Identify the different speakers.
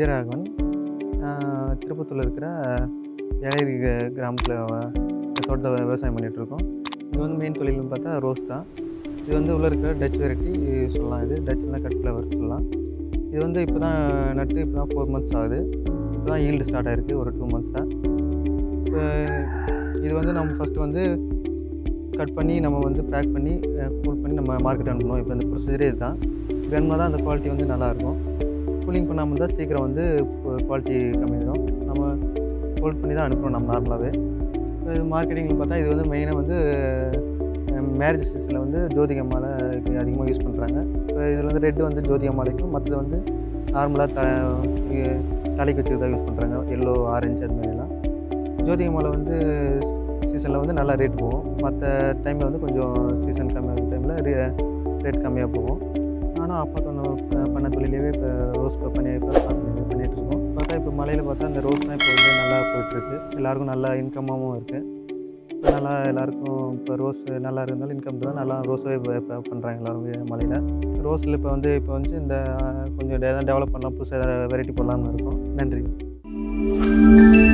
Speaker 1: விஜயராகவன் ஆஹ் திருப்பத்தூரில் இருக்கிற ஏலகிரி கிராமத்தில் தோட்டத்தை விவ- விவசாயம் பண்ணிகிட்ருக்கோம் இது வந்து மெயின் தொழில்னு பார்த்தா ரோஸ் தான் இது வந்து உள்ளே இருக்கிற டச் வெரைட்டி சொல்லலாம் இது டச்னா கட் ஃப்ளவர் சொல்லலாம் இது வந்து இப்போ தான் நட்டு இப்போ தான் ஃபோர் மந்த்ஸ் ஆகுது இப்போ தான் ஈல்டு ஸ்டார்ட் ஆகிருக்கு ஒரு டூ மந்த்ஸாக இப்போ இது வந்து நம்ம ஃபஸ்ட்டு வந்து கட் பண்ணி நம்ம வந்து பேக் பண்ணி கூல் பண்ணி நம்ம மார்க்கெட் அனுப்பணும் இப்போ இந்த ப்ரொசீஜரே இதுதான் வேணுமா தான் அந்த குவாலிட்டி வந்து நல்லாயிருக்கும் கூலிங் பண்ணாமல் இருந்தால் சீக்கிரம் வந்து குவாலிட்டி கம்மியாயிடும் நம்ம ஹோல்ட் பண்ணி தான் அனுப்புகிறோம் நம்ம நார்மலாகவே இது மார்க்கெட்டிங்கில் பார்த்தா இது வந்து மெயினாக வந்து மேரேஜ் சீசனில் வந்து ஜோதிகா மாலை அதிகமாக யூஸ் பண்ணுறாங்க இப்போ இதில் வந்து ரெட்டு வந்து ஜோதிகா மாலைக்கும் மற்றது வந்து நார்மலாக த இ- தலைக்கு வச்சுக்கிறதா யூஸ் பண்ணுறாங்க எல்லோ ஆரஞ்சு அது மாதிரிலாம் ஜோதிகா மாலை வந்து சீசனில் வந்து நல்லா ரேட் போகும் மற்ற டைமில் வந்து கொஞ்சம் சீசன் கம்மியாக டைமில் ரே ரேட் கம்மியாக போகும் நானும் அப்பா தொண்ணு பண்ண தொழிலேயே இப்போ ரோஸ் இப்போ பண்ணி இப்போ ஸ்டார்ட் பண்ணி பண்ணிகிட்டு இருக்கோம் பார்த்தா இப்போ மலையில் பார்த்தா அந்த ரோஸ் தான் இப்போ வந்து நல்லா போயிட்டுருக்கு எல்லாருக்கும் நல்லா இன்கமாகவும் இருக்குது இப்போ நல்லா எல்லாருக்கும் இப்போ ரோஸ் நல்லா இருந்தாலும் இன்கம் தான் நல்லா ரோஸே இப்போ பண்ணுறாங்க எல்லாரும் மலையில் ரோஸில் இப்போ வந்து இப்போ வந்து இந்த கொஞ்சம் டெவலப் பண்ணலாம் புதுசாக வெரைட்டி போடலாம்னு இருக்கோம் நன்றி